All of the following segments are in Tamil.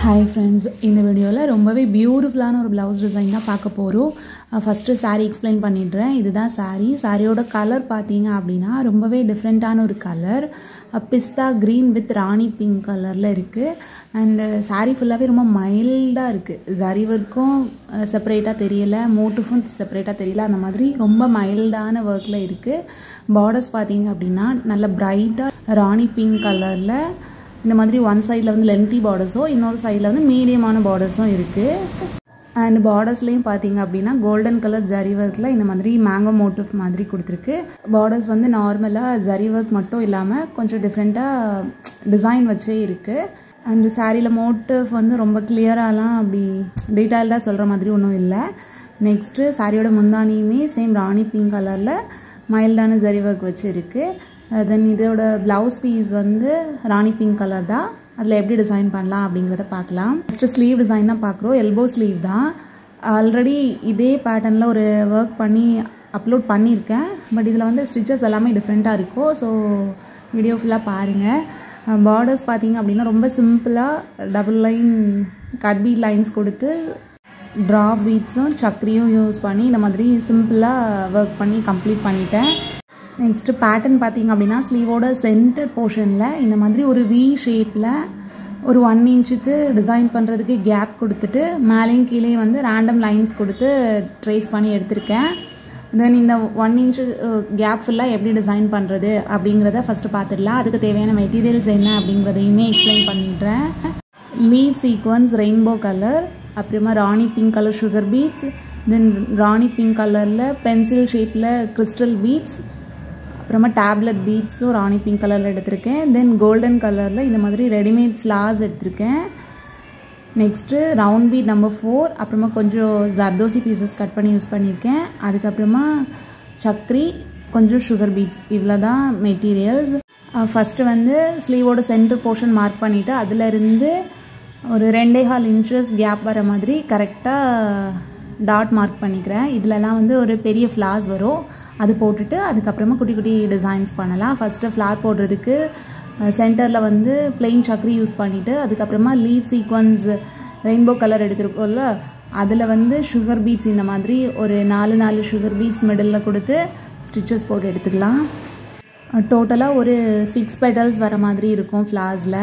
ஹாய் ஃப்ரெண்ட்ஸ் இந்த வீடியோவில் ரொம்பவே பியூட்டிஃபுல்லான ஒரு ப்ளவுஸ் டிசைன் தான் பார்க்க போகிறோம் ஃபஸ்ட்டு saree எக்ஸ்பிளைன் பண்ணிடுறேன் இதுதான் saree சாரியோட கலர் பார்த்தீங்க அப்படின்னா ரொம்பவே டிஃப்ரெண்ட்டான ஒரு கலர் பிஸ்தா க்ரீன் வித் ராணி பிங்க் கலரில் இருக்குது அண்டு saree ஃபுல்லாகவே ரொம்ப மைல்டாக இருக்குது ஜரி ஒர்க்கும் செப்பரேட்டாக தெரியல மோட்டிஃபும் செப்பரேட்டாக தெரியல அந்த மாதிரி ரொம்ப மைல்டான ஒர்க்கில் இருக்குது பார்டர்ஸ் பார்த்தீங்க அப்படின்னா நல்ல பிரைட்டாக ராணி பிங்க் கலரில் இந்த மாதிரி ஒன் சைடில் வந்து லென்த்தி பார்டர்ஸும் இன்னொரு சைடில் வந்து மீடியமான பார்டர்ஸும் இருக்குது அண்ட் பார்டர்ஸ்லேயும் பார்த்தீங்க அப்படின்னா கோல்டன் கலர் ஜரி ஒர்க்கில் இந்த மாதிரி மேங்கோ மோட்டிவ் மாதிரி கொடுத்துருக்கு பார்டர்ஸ் வந்து நார்மலாக ஜரி ஒர்க் மட்டும் இல்லாமல் கொஞ்சம் டிஃப்ரெண்ட்டாக டிசைன் வச்சே இருக்குது அண்ட் சாரியில் மோட்டிவ் வந்து ரொம்ப கிளியராலாம் அப்படி டீட்டெயில்டாக சொல்கிற மாதிரி ஒன்றும் இல்லை நெக்ஸ்ட்டு சாரியோட முந்தானியுமே சேம் ராணி பிங்க் கலரில் மைல்டான ஜரி ஒர்க் வச்சு இருக்குது தென் இதோட ப்ளவுஸ் பீஸ் வந்து ராணி பிங்க் கலர் தான் அதில் எப்படி டிசைன் பண்ணலாம் அப்படிங்கிறத பார்க்கலாம் ஃபஸ்ட்டு ஸ்லீவ் டிசைன் தான் பார்க்குறோம் எல்போ ஸ்லீவ் தான் ஆல்ரெடி இதே பேட்டர்னில் ஒரு ஒர்க் பண்ணி அப்லோட் பண்ணியிருக்கேன் பட் இதில் வந்து ஸ்டிச்சஸ் எல்லாமே டிஃப்ரெண்ட்டாக இருக்கும் ஸோ வீடியோ ஃபுல்லாக பாருங்கள் பார்டர்ஸ் பார்த்தீங்க அப்படின்னா ரொம்ப சிம்பிளாக டபுள் லைன் கட்பி லைன்ஸ் கொடுத்து ட்ராப் பீட்ஸும் சக்கரியும் யூஸ் பண்ணி இந்த மாதிரி சிம்பிளாக ஒர்க் பண்ணி கம்ப்ளீட் பண்ணிட்டேன் நெக்ஸ்ட்டு பேட்டர்ன் பார்த்தீங்க அப்படின்னா ஸ்லீவோட சென்டர் போர்ஷனில் இந்த மாதிரி ஒரு வி ஷேப்பில் ஒரு ஒன் இன்ச்சுக்கு டிசைன் பண்ணுறதுக்கு கேப் கொடுத்துட்டு மேலேயும் கீழே வந்து ரேண்டம் லைன்ஸ் கொடுத்து ட்ரேஸ் பண்ணி எடுத்திருக்கேன் தென் இந்த ஒன் இன்ச்சு கேப் ஃபுல்லாக எப்படி டிசைன் பண்ணுறது அப்படிங்கிறத ஃபஸ்ட்டு பார்த்துடலாம் அதுக்கு தேவையான மெட்டீரியல்ஸ் என்ன அப்படிங்கிறதையுமே எக்ஸ்பிளைன் பண்ணிடுறேன் லீவ் சீக்வன்ஸ் ரெயின்போ கலர் அப்புறமா ராணி pink colour sugar beads then ராணி பிங்க் கலரில் பென்சில் ஷேப்பில் கிறிஸ்டல் பீட்ஸ் அப்புறமா டேப்லெட் பீட்ஸும் ராணி பிங்க் கலரில் எடுத்திருக்கேன் தென் கோல்டன் கலரில் இந்த மாதிரி ரெடிமேட் ஃப்ளார்ஸ் எடுத்திருக்கேன் next round bead number four அப்புறமா கொஞ்சம் ஜர்தோசி பீசஸ் கட் பண்ணி யூஸ் பண்ணியிருக்கேன் அதுக்கப்புறமா சக்ரி கொஞ்சம் சுகர் பீட்ஸ் இவ்வளோ தான் மெட்டீரியல்ஸ் ஃபஸ்ட்டு வந்து ஸ்லீவோட சென்டர் போர்ஷன் மார்க் பண்ணிவிட்டு அதிலிருந்து ஒரு ரெண்டே கால் இன்ச்சஸ் கேப் வர மாதிரி கரெக்டாக டாட் மார்க் பண்ணிக்கிறேன் இதிலலாம் வந்து ஒரு பெரிய ஃப்ளார்ஸ் வரும் அது போட்டுட்டு அதுக்கப்புறமா குட்டி குட்டி டிசைன்ஸ் பண்ணலாம் ஃபஸ்ட்டு ஃப்ளார் போடுறதுக்கு சென்டரில் வந்து பிளெயின் சக்கரி யூஸ் பண்ணிவிட்டு அதுக்கப்புறமா லீவ் சீக்வன்ஸ் ரெயின்போ கலர் எடுத்துருக்கோம்ல அதில் வந்து சுகர் பீட்ஸ் இந்த மாதிரி ஒரு நாலு நாலு சுகர் பீட்ஸ் மிடில் கொடுத்து ஸ்டிச்சஸ் போட்டு எடுத்துக்கலாம் டோட்டலாக ஒரு சிக்ஸ் பெட்டல்ஸ் வர மாதிரி இருக்கும் ஃப்ளார்ஸில்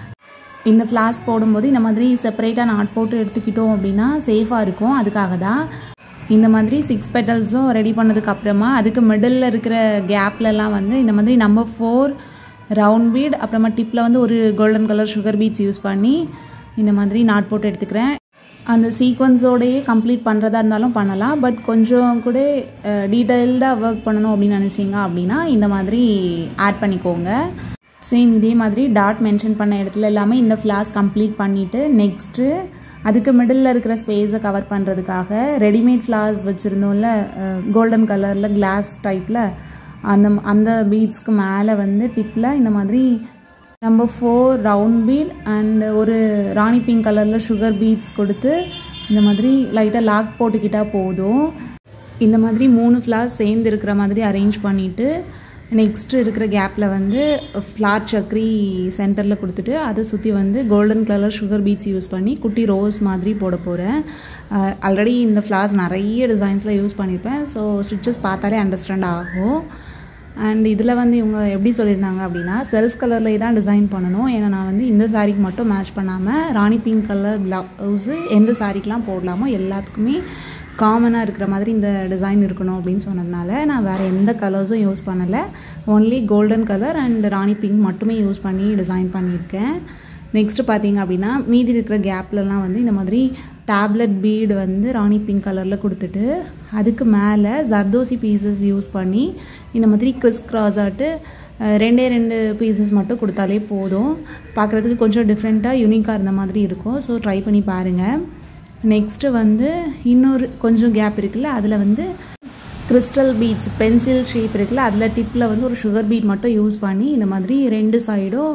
இந்த ஃப்ளாஸ் போடும்போது இந்த மாதிரி செப்பரேட்டாக நாட் போட்டு எடுத்துக்கிட்டோம் அப்படின்னா சேஃபாக இருக்கும் அதுக்காக தான் இந்த மாதிரி சிக்ஸ் பெட்டல்ஸும் ரெடி பண்ணதுக்கு அப்புறமா அதுக்கு மிடில் இருக்கிற கேப்லலாம் வந்து இந்த மாதிரி நம்பர் ஃபோர் ரவுண்ட் பீட் அப்புறமா டிப்பில் வந்து ஒரு golden colour sugar beads use பண்ணி இந்த மாதிரி நாட் போட்டு எடுத்துக்கிறேன் அந்த சீக்வன்ஸோடையே கம்ப்ளீட் பண்ணுறதா இருந்தாலும் பண்ணலாம் பட் கொஞ்சம் கூட டீட்டெயில்டாக ஒர்க் பண்ணணும் அப்படின்னு நினச்சிங்க அப்படின்னா இந்த மாதிரி ஆட் பண்ணிக்கோங்க சேம் இதே மாதிரி டாட் மென்ஷன் பண்ண இடத்துல எல்லாமே இந்த ஃப்ளாஸ் கம்ப்ளீட் பண்ணிவிட்டு நெக்ஸ்ட்டு அதுக்கு மிடில் இருக்கிற ஸ்பேஸை கவர் பண்ணுறதுக்காக ரெடிமேட் ஃப்ளார்ஸ் வச்சுருந்தோம்ல கோல்டன் கலரில் கிளாஸ் டைப்பில் அந்த அந்த பீட்ஸ்க்கு மேலே வந்து டிப்பில் இந்த மாதிரி number four round bead and ஒரு ராணி பிங்க் கலரில் சுகர் பீட்ஸ் கொடுத்து இந்த மாதிரி லைட்டாக லாக் போட்டுக்கிட்டால் போதும் இந்த மாதிரி மூணு ஃப்ளார்ஸ் சேர்ந்து இருக்கிற மாதிரி அரேஞ்ச் பண்ணிவிட்டு நெக்ஸ்ட்டு இருக்கிற கேப்பில் வந்து ஃப்ளார் சக்ரி சென்டரில் கொடுத்துட்டு அதை சுற்றி வந்து golden colour sugar beads use பண்ணி குட்டி ரோஸ் மாதிரி போட போகிறேன் ஆல்ரெடி இந்த ஃப்ளார்ஸ் நிறைய டிசைன்ஸில் யூஸ் பண்ணியிருப்பேன் ஸோ ஸ்டிச்சஸ் பார்த்தாலே அண்டர்ஸ்டாண்ட் ஆகும் அண்ட் இதில் வந்து இவங்க எப்படி சொல்லியிருந்தாங்க அப்படின்னா செல்ஃப் கலர்லேயே தான் டிசைன் பண்ணணும் ஏன்னா நான் வந்து இந்த சாரீக்கு மட்டும் மேட்ச் பண்ணாமல் ராணி பிங்க் கலர் ப்ளவுஸு எந்த சாரீக்கெலாம் போடலாமோ எல்லாத்துக்குமே காமனாக இருக்கிற மாதிரி இந்த டிசைன் இருக்கணும் அப்படின்னு சொன்னதுனால நான் வேறு எந்த கலர்ஸும் யூஸ் பண்ணலை ஓன்லி கோல்டன் கலர் அண்ட் ராணி பிங்க் மட்டுமே யூஸ் பண்ணி டிசைன் பண்ணியிருக்கேன் நெக்ஸ்ட்டு பார்த்தீங்க அப்படின்னா மீதி இருக்கிற கேப்லலாம் வந்து இந்த மாதிரி டேப்லெட் பீடு வந்து ராணி பிங்க் கலரில் கொடுத்துட்டு அதுக்கு மேலே ஜர்தோசி பீசஸ் யூஸ் பண்ணி இந்த மாதிரி கிறிஸ் கிராஸ் ஆட்டு ரெண்டே ரெண்டு பீசஸ் மட்டும் கொடுத்தாலே போதும் பார்க்குறதுக்கு கொஞ்சம் டிஃப்ரெண்ட்டாக யூனிக்காக இருந்த மாதிரி இருக்கும் ஸோ ட்ரை பண்ணி பாருங்கள் நெக்ஸ்ட்டு வந்து இன்னொரு கொஞ்சம் கேப் இருக்குல்ல அதில் வந்து கிறிஸ்டல் பீட்ஸ் பென்சில் ஷேப் இருக்குல்ல அதில் டிப்பில் வந்து ஒரு சுகர் பீட் மட்டும் யூஸ் பண்ணி இந்த மாதிரி ரெண்டு சைடும்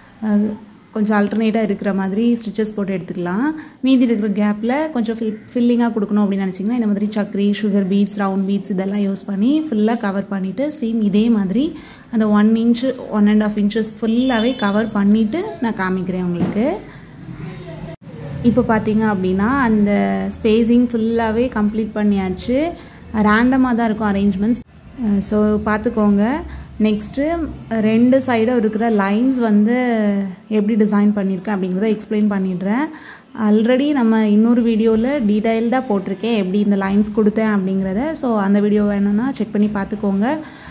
கொஞ்சம் அல்டர்னேட்டாக இருக்கிற மாதிரி ஸ்டிச்சஸ் போட்டு எடுத்துக்கலாம் மீதி இருக்கிற கேப்பில் கொஞ்சம் ஃபில் ஃபில்லிங்காக கொடுக்கணும் அப்படின்னு நினச்சிங்கன்னா இந்த மாதிரி சக்கரி சுகர் பீட்ஸ் ரவுண்ட் பீட்ஸ் இதெல்லாம் யூஸ் பண்ணி ஃபுல்லாக கவர் பண்ணிவிட்டு சேம் இதே மாதிரி அந்த one inch one and half inches ஃபுல்லாகவே கவர் பண்ணிவிட்டு நான் காமிக்கிறேன் உங்களுக்கு இப்போ பார்த்தீங்க அப்படின்னா அந்த ஸ்பேஸிங் ஃபுல்லாகவே கம்ப்ளீட் பண்ணியாச்சு ரேண்டமாக தான் இருக்கும் அரேஞ்ச்மெண்ட்ஸ் ஸோ பார்த்துக்கோங்க நெக்ஸ்ட்டு ரெண்டு சைடும் இருக்கிற லைன்ஸ் வந்து எப்படி டிசைன் பண்ணியிருக்கேன் அப்படிங்கிறத எக்ஸ்பிளைன் பண்ணிடுறேன் ஆல்ரெடி நம்ம இன்னொரு வீடியோவில் டீட்டெயில்டாக போட்டிருக்கேன் எப்படி இந்த லைன்ஸ் கொடுத்தேன் அப்படிங்கிறத ஸோ அந்த வீடியோ வேணும்னா செக் பண்ணி பார்த்துக்கோங்க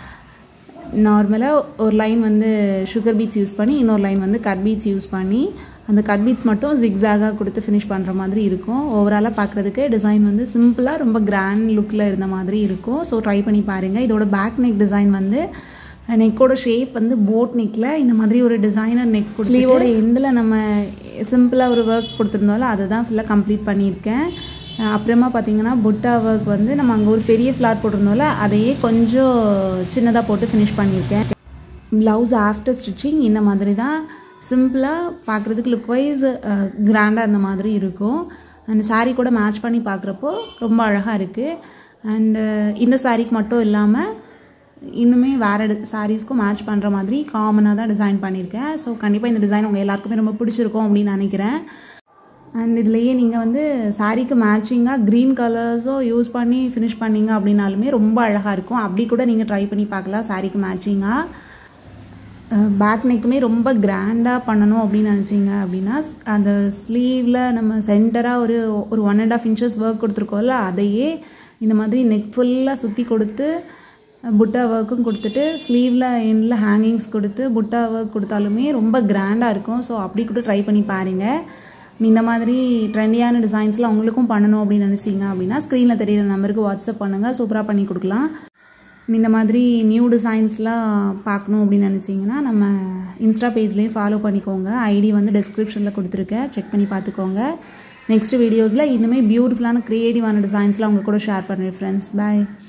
நார்மலாக ஒரு லைன் வந்து சுகர் பீட்ஸ் யூஸ் பண்ணி இன்னொரு லைன் வந்து கட் பீட்ஸ் யூஸ் பண்ணி அந்த கட் பீட்ஸ் மட்டும் ஜிக்ஸாகாக கொடுத்து ஃபினிஷ் பண்ணுற மாதிரி இருக்கும் ஓவராலாக பார்க்குறதுக்கு டிசைன் வந்து சிம்பிளாக ரொம்ப கிராண்ட் லுக்கில் இருந்த மாதிரி இருக்கும் ஸோ ட்ரை பண்ணி பாருங்கள் இதோட பேக் நெக் டிசைன் வந்து நெக்கோட ஷேப் வந்து போட் நெக்கில் இந்த மாதிரி ஒரு டிசைனர் நெக் ஸ்லீவோட எந்தில் நம்ம சிம்பிளாக ஒரு ஒர்க் கொடுத்துருந்தோம்ல அதை தான் ஃபுல்லாக கம்ப்ளீட் பண்ணியிருக்கேன் அப்புறமா பார்த்தீங்கன்னா புட்டா ஒர்க் வந்து நம்ம அங்கே ஒரு பெரிய ஃப்ளார் போட்டிருந்தோம்ல அதையே கொஞ்சம் சின்னதாக போட்டு ஃபினிஷ் பண்ணியிருக்கேன் ப்ளவுஸ் ஆஃப்டர் ஸ்டிச்சிங் இந்த மாதிரி தான் சிம்பிளாக பார்க்குறதுக்கு லுக் வைஸ் கிராண்டாக இந்த மாதிரி இருக்கும் அந்த சாரீ கூட மேட்ச் பண்ணி பார்க்குறப்போ ரொம்ப அழகாக இருக்குது அண்டு இந்த சாரீக்கு மட்டும் இல்லாமல் இன்னுமே வேறு சாரீஸ்க்கும் மேட்ச் பண்ணுற மாதிரி காமனாக தான் டிசைன் பண்ணியிருக்கேன் ஸோ கண்டிப்பாக இந்த டிசைன் உங்கள் எல்லாருக்குமே ரொம்ப பிடிச்சிருக்கும் அப்படின்னு நினைக்கிறேன் அண்ட் இதுலேயே நீங்கள் வந்து சாரீக்கு மேட்சிங்காக க்ரீன் கலர்ஸோ யூஸ் பண்ணி ஃபினிஷ் பண்ணிங்க அப்படின்னாலுமே ரொம்ப அழகாக இருக்கும் அப்படி கூட நீங்கள் ட்ரை பண்ணி பார்க்கலாம் சாரீக்கு மேட்சிங்காக பேக் நெக்குமே ரொம்ப கிராண்டாக பண்ணணும் அப்படின்னு நினச்சிங்க அப்படின்னா அந்த ஸ்லீவில் நம்ம சென்டராக ஒரு ஒரு one and half inches work கொடுத்துருக்கோம்ல அதையே இந்த மாதிரி நெக் ஃபுல்லாக சுற்றி கொடுத்து புட்டா ஒர்க்கும் கொடுத்துட்டு ஸ்லீவில் எண்டில் ஹேங்கிங்ஸ் கொடுத்து புட்டா ஒர்க் கொடுத்தாலுமே ரொம்ப கிராண்டாக இருக்கும் ஸோ அப்படி கூட ட்ரை பண்ணி பாருங்கள் இந்த மாதிரி ட்ரெண்டியான டிசைன்ஸில் உங்களுக்கும் பண்ணணும் அப்படின்னு நினச்சிங்க அப்படின்னா ஸ்க்ரீனில் தெரியிற நம்பருக்கு வாட்ஸ்அப் பண்ணுங்கள் சூப்பராக பண்ணி கொடுக்கலாம் இந்த மாதிரி நியூ டிசைன்ஸ்லாம் பார்க்கணும் அப்படின்னு நினச்சிங்கன்னா நம்ம இன்ஸ்டா பேஜ்லேயும் ஃபாலோ பண்ணிக்கோங்க ஐடி வந்து டிஸ்கிரிப்ஷனில் கொடுத்துருக்கேன் செக் பண்ணி பார்த்துக்கோங்க நெக்ஸ்ட் வீடியோஸில் இன்னுமே பியூட்டிஃபுல்லான க்ரியேட்டிவான டிசைன்ஸ்லாம் உங்கள் கூட ஷேர் பண்ணுறேன் ஃப்ரெண்ட்ஸ் பாய்